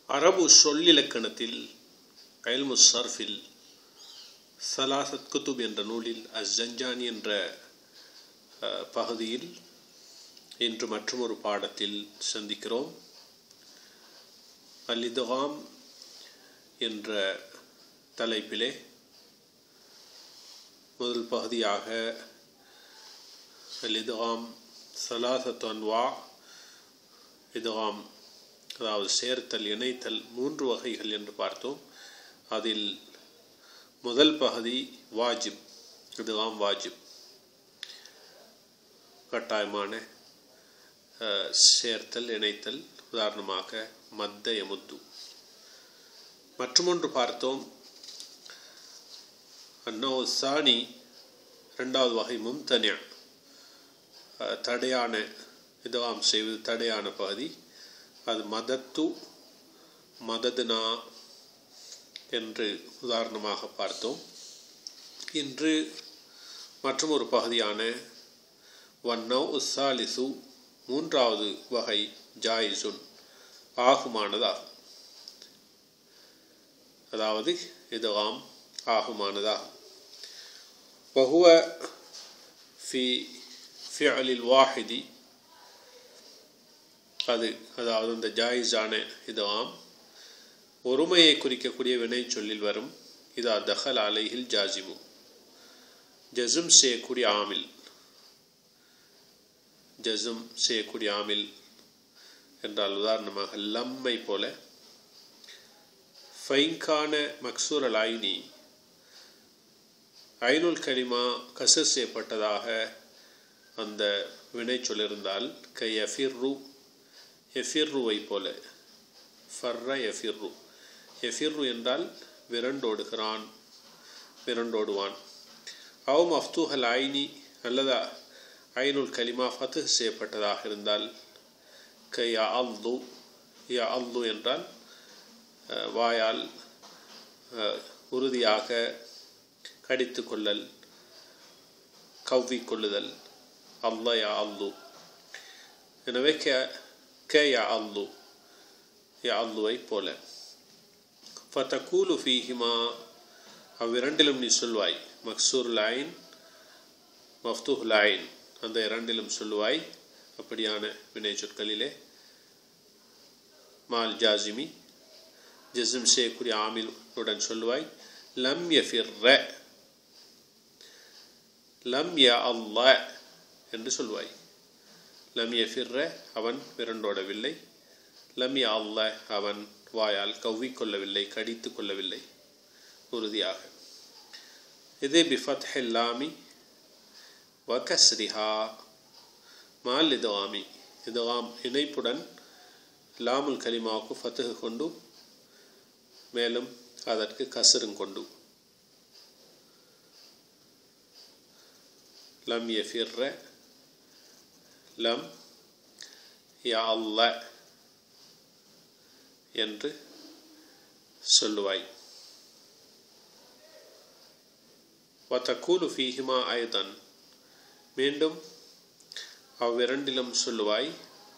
அரபு சொல்லிலக்கணத்தில் கயல்மு சர்ஃபில் சலாசத் குத்துப் என்ற நூலில் அஸ்ஜஞ்சானி என்ற அஹ், பகுதியில் இன்று மற்றொரு பாடத்தில் சந்திக்கிறோம் அலிதுகாம் என்ற தலைப்பிலே முதல் பகுதியாக அலிதுகாம் சலாசத் அன்வா இதுகாம் அதாவது சேர்த்தல் இணைத்தல் மூன்று வகைகள் என்று பார்த்தோம் அதில் முதல் பகுதி வாஜிப் இதுகாம் வாஜிப் கட்டாயமான அஹ், சேர்த்தல் இணைத்தல் உதாரணமாக மத்த எமுத்து மற்றுமொன்று பார்த்தோம் அன்னோ சாணி ரெண்டாவது வகை மும்தனியா அஹ், தடையான இதுவாம் செய்வது தடையான பகுதி அது மதத்து மததுனா என்று உதாரணமாக பார்த்தோம் இன்று மற்றும் ஒரு பகுதியான வன்னோ உசாலிசு மூன்றாவது வகை ஜாயிசுன் ஆகுமானதாகும் அதாவது இதுவாம் ஆகுமானதாகும் وهو في فعل الواحد அது அதாவது இந்த ஜாயிஸான இதுவாம் ஒருமையை குறிக்கக்கூடிய வினை சொல்லில் வரும் இதா தஹல் அலைஹில் ஜாசிமு ஜசும் செய்யக்கூடிய ஆமில் ஜசும் செய்யக்கூடிய ஆமில் என்றால் உதாரணமாக லம்மை போல ஃபைங்கான மக்சூர் அல் ஐனி ஐனுல் கலிமா கசர் செய்யப்பட்டதாக அந்த வினை சொல்லிருந்தால் கை எஃபிர்ரு எஃபிர்ருவை போல ஃபர்ர எஃபிர்ரு எஃபிர்ரு என்றால் விரண்டோடுகிறான் விரண்டோடுவான் அவ் மஃப்தூஹல் ஐனி அல்லதா ஐனுல் கலிமா ஃபத்து செய்யப்பட்டதாக இருந்தால் க யா அல்லு யா அல்லு என்றால் அஹ், வாயால் அஹ், உறுதியாக கடித்து கொள்ளல் கவ்வி கொள்ளுதல் அல்ல யா அல்லு எனவே கே கே யா அல்லு யா அல்லுவை போல ஃபதகூலு ஃபீஹிமா அவ்விரண்டிலும் நீ சொல்வாய் மக்சூர் லைன் மஃப்தூஹ் லைன் அந்த இரண்டிலும் சொல்லுவாய் அப்படியான வினை சொற்களிலே மால் ஜாசிமி ஜிஸ்ம் செய்யக்கூடிய ஆமிலுடன் சொல்லுவாய் லம் யஃபிர்ர லம் ய அல்ல என்று சொல்வாய் லம் யஃபிர்ர அவன் விரண்டோடவில்லை லம் ய அல்ல அவன் வாயால் கவ்விக்கொள்ளவில்லை கடித்து கொள்ளவில்லை உறுதியாக இதே பிஃபத் ஹெல்லாமி வகஸ்ரிஹா மால் இதுவாமி இதுவாம் இணைப்புடன் லாமுல் கலிமாவுக்கு ஃபத்துஹ் கொண்டு மேலும் அதற்கு கசரும் கொண்டு லம் யஃபிர்ர லம் யா அல்ல என்று சொல்லுவாய் வத்தக்கூலு ஃபீஹிமா ஐதன் மீண்டும் அவ்விரண்டிலும் சொல்லுவாய்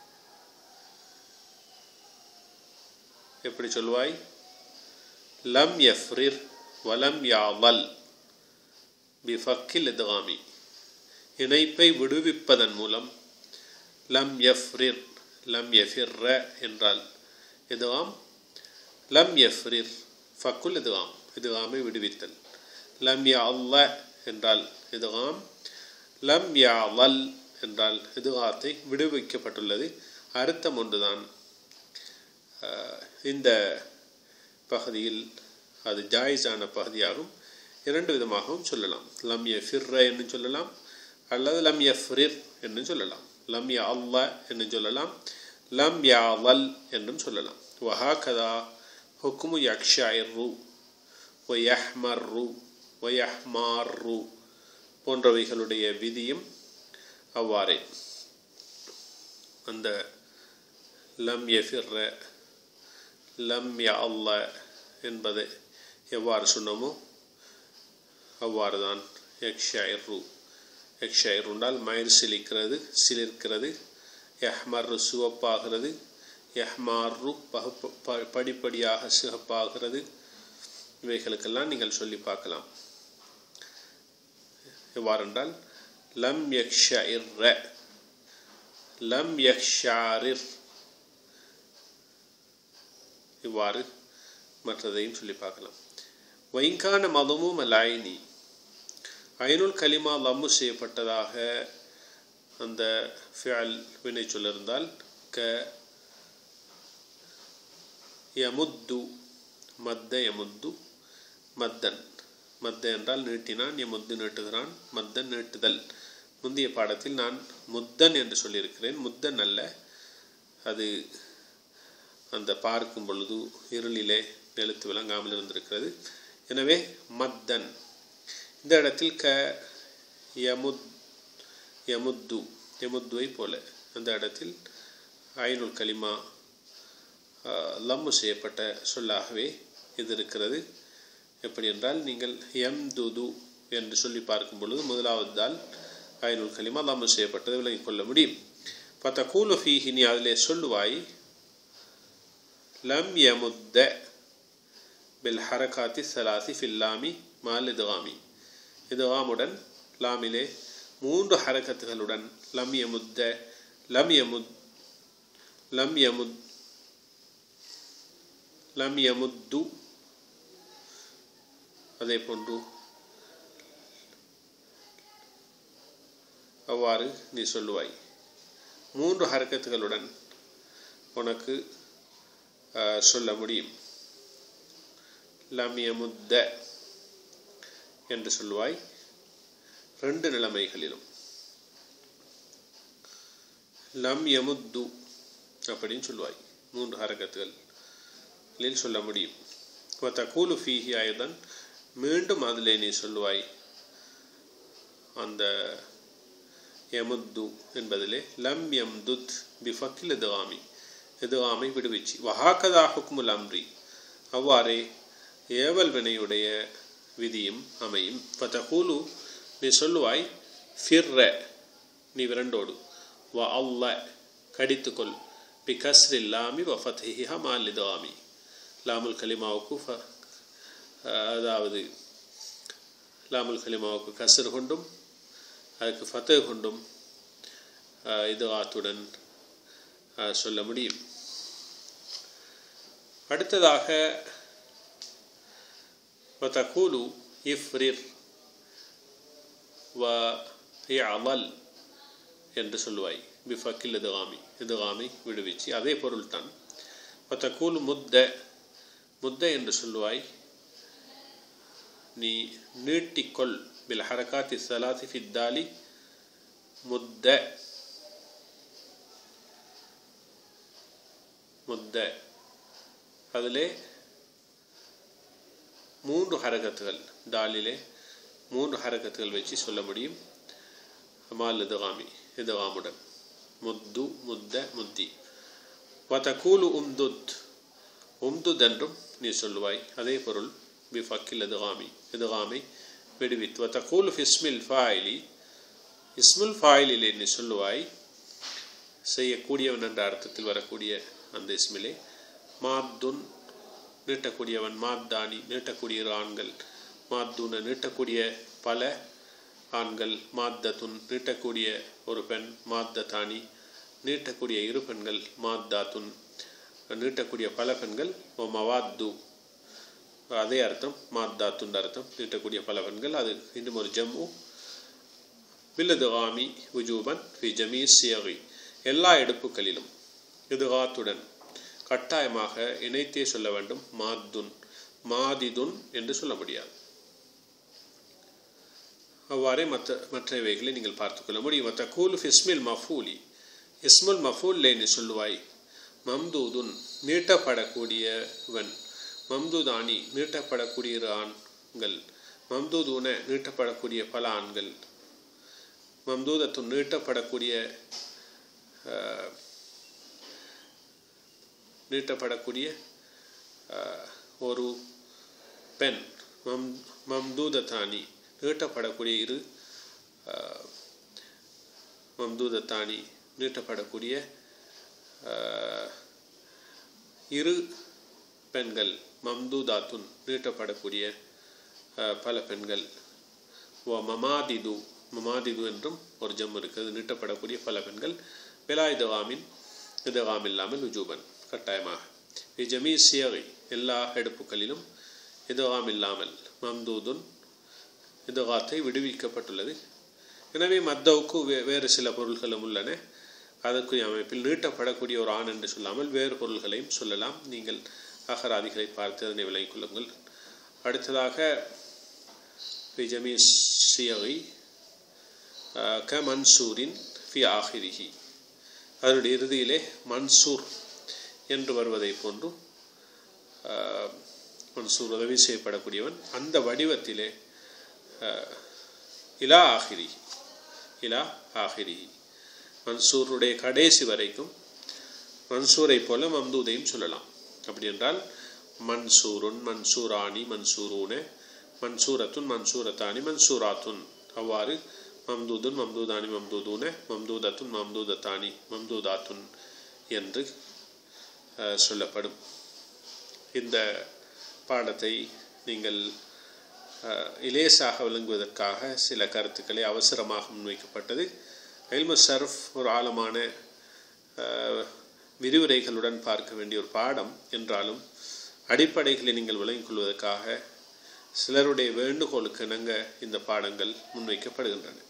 எப்படி சொல்லுவாய் லம் யஃப்ரிர் வலம் யாவல் பிஃபக்கில் இதுகாமி இணைப்பை விடுவிப்பதன் மூலம் லம் யஃப்ரிர் லம் யஃபிர்ர என்றால் இதுவாம் லம் யஃப்ரிர் ஃபக்குல் இதுவாம் இதுவாமை விடுவித்தல் லம் யா அல்ல என்றால் இதுவாம் லம் யாவல் என்றால் இதுவாத்தை விடுவிக்கப்பட்டுள்ளது அர்த்தம் ஒன்றுதான் அஹ், இந்த பகுதியில் அது ஜாயிஸான பகுதியாகும் இரண்டு விதமாகவும் சொல்லலாம் லம் ஃபிர்ர என்று சொல்லலாம் அல்லது லம் ஃப்ரிர் என்று சொல்லலாம் லம் ய அல்ல என்று சொல்லலாம் லம் யாவல் என்றும் சொல்லலாம் வஹாகதா ஹுக்மு யக்ஷாயிர்ரு வயஹ்மர்ரு வயஹ்மார்ரு போன்றவைகளுடைய விதியும் அவ்வாறே அந்த லம் எஃபிர்ர லம் ய அல்ல என்பதை எவ்வாறு சொன்னோமோ அவ்வாறு தான் எக்ஷாயிர்ரு எக்ஷாயிர் என்றால் மயிர் சிலிக்கிறது சிலிர்க்கிறது எஹ்மர் சிவப்பாகிறது யஹ்மாரு பகுப்பு ப- படிப்படியாக சிகப்பாகிறது இவைகளுக்கெல்லாம் நீங்கள் சொல்லி பார்க்கலாம் எவ்வாறென்றால் லம் யக்ஷஇர்ர லம் யக்ஷாரிர் இவ்வாறு மற்றதையும் சொல்லி பார்க்கலாம் வைங்கான மதமும் அலாயினி ஐனுல் கலிமா லம்மு செய்யப்பட்டதாக அந்த ஃபியல் வினை சொல்லிருந்தால் க யமுத்து மத்த யமுத்து மத்தன் மத்த என்றால் நீட்டினான் யமுத்து நீட்டுகிறான் மத்தன் நீட்டுதல் முந்தைய பாடத்தில் நான் முத்தன் என்று சொல்லியிருக்கிறேன் முத்தன் அல்ல அது அந்த பார்க்கும் பொழுது இருளிலே எழுத்து விளங்காமல் இருந்திருக்கிறது எனவே மத்தன் இந்த இடத்தில் க யமுத் யமுத்து யமுத்துவை போல அந்த இடத்தில் ஐனுல் கலிமா ஆஹ், லம்மு செய்யப்பட்ட சொல்லாகவே இது இருக்கிறது எப்படி என்றால் நீங்கள் எம் துது என்று சொல்லி பார்க்கும் பொழுது முதலாவது தால் ஐனுல் கலிமா லம்மு செய்யப்பட்டதை விளங்கிக் கொள்ள முடியும் பத்தகூலு ஃபீஹி நீ அதிலே சொல்லுவாய் லம் யமுத்த பில் ஹரகாத்தி சலாசி ஃபில்லாமி மால் இதுகாமி இதுகாமுடன் லாமிலே மூன்று ஹரக்கத்துகளுடன் லம் யமுத்த லம் யமுத் லம் யமுத் லம் யமுத்து அதே போன்று அவ்வாறு நீ சொல்லுவாய் மூன்று ஹரக்கத்துகளுடன் உனக்கு ஆஹ், சொல்ல முடியும் லம் யமுத்த என்று சொல்லுவாய் ரெண்டு நிலைமைகளிலும் லம் யமுத்து அப்படின்னு சொல்லுவாய் மூன்று ஹரக்கத்துகளில் சொல்ல முடியும் வத்தகூலு ஃபீஹி ஆயுதன் மீண்டும் அதிலே நீ சொல்லுவாய் அந்த யமுத்து என்பதிலே லம் யம்துத் பிஃபக்கில் எதுவாமி எதுவாமை விடுவிச்சு வஹாக்கதா ஹுக்முல் அம்ரி அவ்வாறே ஏவல் வினையுடைய விதியும் அமையும் பத்தகூலு நீ சொல்லுவாய் ஃபிர்ர நீ விரண்டோடு வ அல்ல கடித்துக்கொள் பி கஸ்ரி லாமி வ ஃபத்ஹிஹா மால் இதுவாமி லாமுல் கலிமாவுக்கு ஃப அதாவது லாமுல் கலிமாவுக்கு கசர் கொண்டும் அதுக்கு ஃபத்து கொண்டும் அஹ், இது ஆத்துடன் அஹ், சொல்ல முடியும் அடுத்ததாக வத்தகூலு இஃப்ரிர் வ யஅமல் என்று சொல்லுவாய் பிஃபக்கில் இதுகாமி இதுகாமி விடுவிச்சு அதே பொருள்தான் வத்தகூலு முத்த முத்த என்று சொல்லுவாய் நீ நீட்டிக்கொள் பில் ஹரகாத்தி சலாத்தி ஃபித்தாலி முத்த முத்த அதிலே மூன்று ஹரகத்துகள் தாலிலே மூன்று ஹரகத்துகள் வச்சு சொல்ல முடியும் மால் இதுகாமி இதுகாமுடன் முத்து முத்த முத்தி வதகூலு உம்துத் உம்துத் என்றும் நீ சொல்லுவாய் அதே பொருள் பிஃபக்கில் இதுகாமி இதுகாமை விடுவித்து வத்தகூலு ஃபிஸ்மில் ஃபாயிலி இஸ்முல் ஃபாயிலிலே நீ சொல்லுவாய் செய்யக்கூடியவன் என்ற அர்த்தத்தில் வரக்கூடிய அந்த இஸ்மிலே மாத்துன் நீட்டக்கூடியவன் மாத்தானி நீட்டக்கூடிய இரு ஆண்கள் மாத்துன நீட்டக்கூடிய பல ஆண்கள் மாத்தத்துன் நீட்டக்கூடிய ஒரு பெண் மாத்ததானி நீட்டக்கூடிய இரு பெண்கள் மாத்தாத்துன் நீட்டக்கூடிய பல பெண்கள் ஓ மவாத்து அதே அர்த்தம் மாத்தாத்துன்ற அர்த்தம் நீட்டக்கூடிய பல பெண்கள் அது இன்னும் ஒரு ஜம்மு பில்லதுகாமி உஜூபன் ஃபி ஜமீ சியகி எல்லா எடுப்புகளிலும் இதுகாத்துடன் கட்டாயமாக இணைத்தே சொல்ல வேண்டும் மாத்துன் மாதிதுன் என்று சொல்ல முடியாது அவ்வாறே மற்ற மற்றவைகளை நீங்கள் பார்த்துக்கொள்ள முடியும் மற்ற கூலு இஸ்மில் மஃபூலி இஸ்முல் மஃபூல் நீ சொல்லுவாய் மம்தூதுன் நீட்டப்படக்கூடியவன் மம்தூதானி நீட்டப்படக்கூடிய இரு ஆண்கள் மம்தூதுன நீட்டப்படக்கூடிய பல ஆண்கள் மம்தூதத்துன் நீட்டப்படக்கூடிய அஹ், நீட்டப்படக்கூடிய அஹ், ஒரு பெண் மம் மம்தூதத்தானி நீட்டப்படக்கூடிய இரு அஹ், மம்தூதத்தானி நீட்டப்படக்கூடிய அஹ், இரு பெண்கள் மம்தூதாத்துன் நீட்டப்படக்கூடிய அஹ், பல பெண்கள் ஓ மமாதிது மமாதிது என்றும் ஒரு ஜம் இருக்குது நீட்டப்படக்கூடிய பல பெண்கள் விலாய் தவாமின் இதவாம் இல்லாமல் உஜூபன் கட்டாயமாக ஜமீ சியகை எல்லா எடுப்புகளிலும் இதவாம் இல்லாமல் மம்தூதுன் இதவாத்தை விடுவிக்கப்பட்டுள்ளது எனவே மத்தவுக்கு வே வேறு சில பொருள்களும் உள்ளன அதற்குரிய அமைப்பில் நீட்டப்படக்கூடிய ஒரு ஆண் என்று சொல்லாமல் வேறு பொருள்களையும் சொல்லலாம் நீங்கள் அகராதிகளை பார்த்து அதனை விளங்கிக் கொள்ளுங்கள் அடுத்ததாக ஜமீ சியகை க மன்சூரின் ஃபி ஆஹிரிஹி அதனுடைய இறுதியிலே மன்சூர் என்று வருவதை போன்று ஆஹ், மன்சூர் உதவி செய்யப்படக்கூடியவன் அந்த வடிவத்திலே ஆஹ், இலா ஆஹிரி இலா ஆஹிரி மன்சூருடைய கடைசி வரைக்கும் மன்சூரை போல மம்தூதையும் சொல்லலாம் அப்படி என்றால் மன்சூருன் மன்சூராணி மன்சூரூன மன்சூரத்துன் மன்சூரத்தானி மன்சூராத்துன் அவ்வாறு மம்தூதுன் மம்தூதானி மம்தூதூன மம்தூதத்துன் மம்தூதத்தானி மம்தூதாத்துன் என்று அஹ், சொல்லப்படும் இந்த பாடத்தை நீங்கள் அஹ், இலேசாக விளங்குவதற்காக சில கருத்துக்களை அவசரமாக முன்வைக்கப்பட்டது எல்மு சர்ஃப் ஒரு ஆழமான அஹ், விரிவுரைகளுடன் பார்க்க வேண்டிய ஒரு பாடம் என்றாலும் அடிப்படைகளை நீங்கள் விளங்கிக் கொள்வதற்காக சிலருடைய வேண்டுகோளுக்கு இணங்க இந்த பாடங்கள் முன்வைக்கப்படுகின்றன